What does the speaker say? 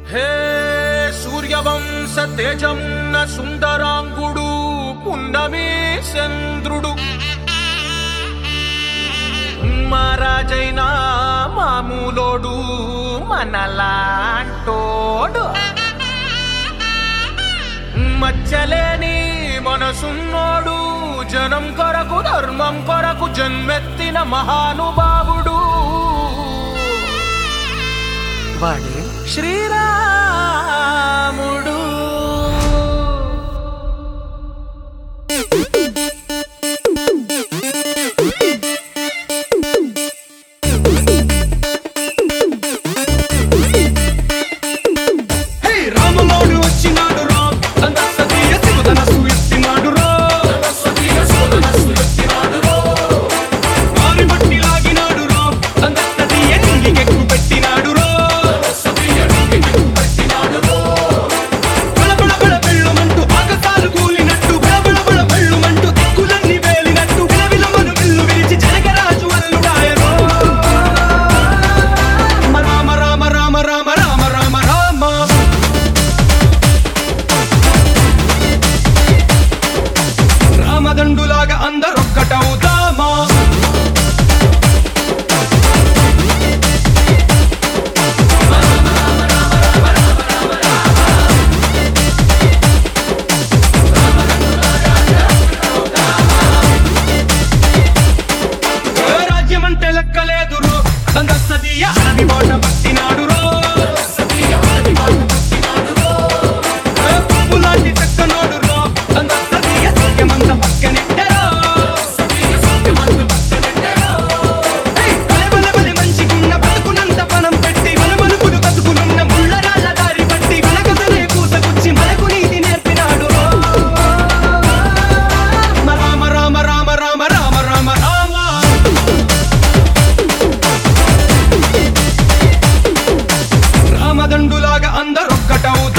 హే సూర్యవంశ తేజమున్న సుందరాంగుడు పున్నమి చంద్రుడు మహారాజైన మామూలోడు మనలాంటోడు మచ్చలేని మనసున్నోడు జనం కొరకు ధర్మం కొరకు జన్మెత్తిన మహానుభావుడు వాడే శ్రీరాముడు హే రామలోడు వచ్చినాడు రా సందర్శనీయ శివధనస్సు ఎత్తినాడు రా వారి మట్టి లాగినాడు రా సందర్శనీయ నింగికెక్కు పెట్టినాడు రా బళబళ బళ బెళ్ళుమంటూ ఆకాశాలు కూలినట్టు బళబళ బళ బెళ్ళుమంటూ దిక్కులన్నీ వేలినట్టు విలవిలమను విల్లు విరిచి జనగరాజు అల్లుడాయరో రామ రామ రామ రామ రామ రామ రామ రామదండులాగా అందరొక్కటవుదామా ఏ రాజ్యమంటే లెక్కలేదు రో సందస్తదీయ అడవి బాట పట్టినాడు రో ఏ పువ్వులాంటి చక్కనోడు రో సందస్తదీయ సత్యమంత పక్కనెట్టరో ఏయ్, బలె బలె బలె మంచిగున్న బతుకునంత పణం పెట్టి మనమనుకులు బతుకులున్న ముళ్ళరాళ్ళ దారి పట్టి మనకసలే పూసగుచ్చి మనకు నీతి నేర్పినాడు రో రామ రామ రామ రామ రామ రామ రామ రామదండులాగా అందరొక్కటవుతా